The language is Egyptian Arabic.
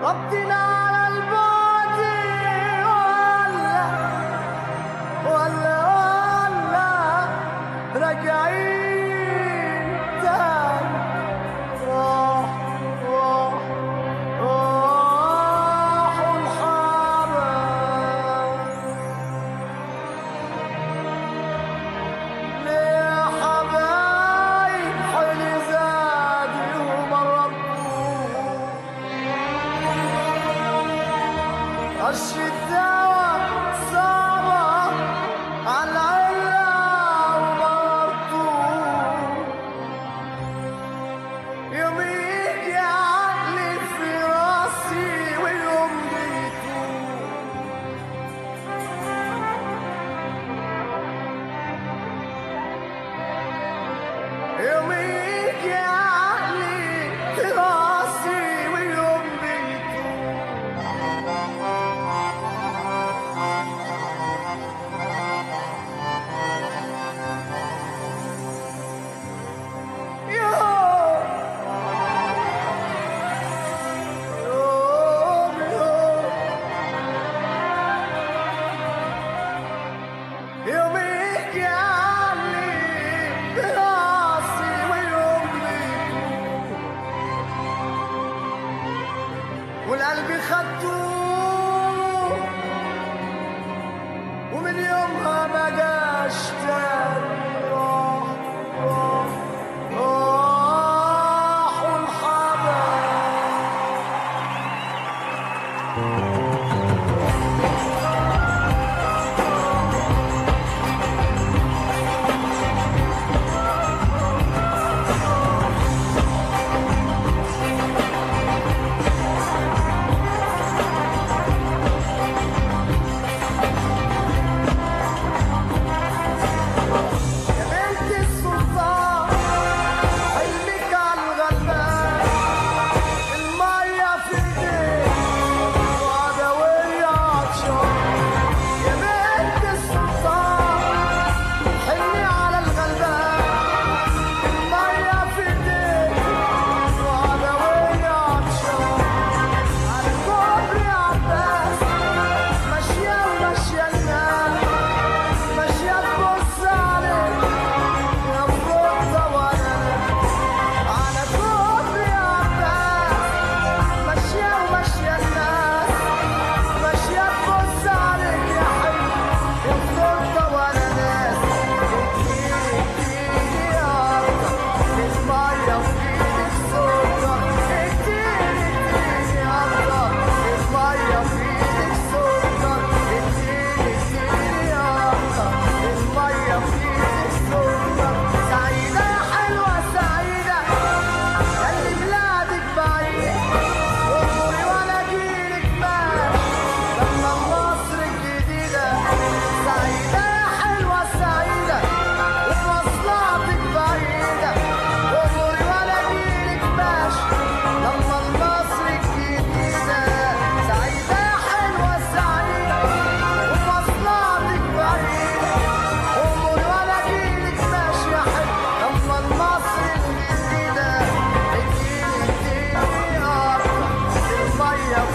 ربنا على البعد ولا ولا ولا راجعين تاني راح راح راحوا الحرم ليه يا حبايب حلي زادي ومررتوه الشتاوى صعبة على العلا ومررتوه يوم يجي عقلي في راسي ويوم جيتوه يوم يجي عقلي في راسي ويوم بيتوه يوم يوم يوم يوم يجي علي براسي ويوم بيتوه والقلب خدوه ومن يومها ما جاش تاني راح راح راحوا الحبايب يا بنت السلطان حلمك على الغلبان المية في ايديك وعدوية عطشان يا بنت السلطان حلمي على الغلبان المية في ايديك وعدوية عطشان على الكوبري عباس ماشية وماشية الناس ماشية تبص عليك يا فروضة وانا على كوبري عباس ماشية وماشية الناس ماشية تبص عليك يا حلو يا فروضة وانا ناس اديني اديني يا أكتر المية في ايدك سكر اديني اديني يا أكتر المية في ايدك سكر اديني اديني يا أكتر المية في ايدك سكر سعيدة يا حلوة سعيدة ياللي بلادك بعيد عمري ولا جيلك ماشي لما مصر الجديدة سعيدة يا حلوة سعيدة ومصلحتك بعيدة عمري ولا جيلك ماشي لما مصر الجديدة سعيدة يا حلوة سعيدة ومصلحتك بعيدة عمري ولا جيلك ماشي يا حلو لما مصر الجديدة اديني اديني أكتر المية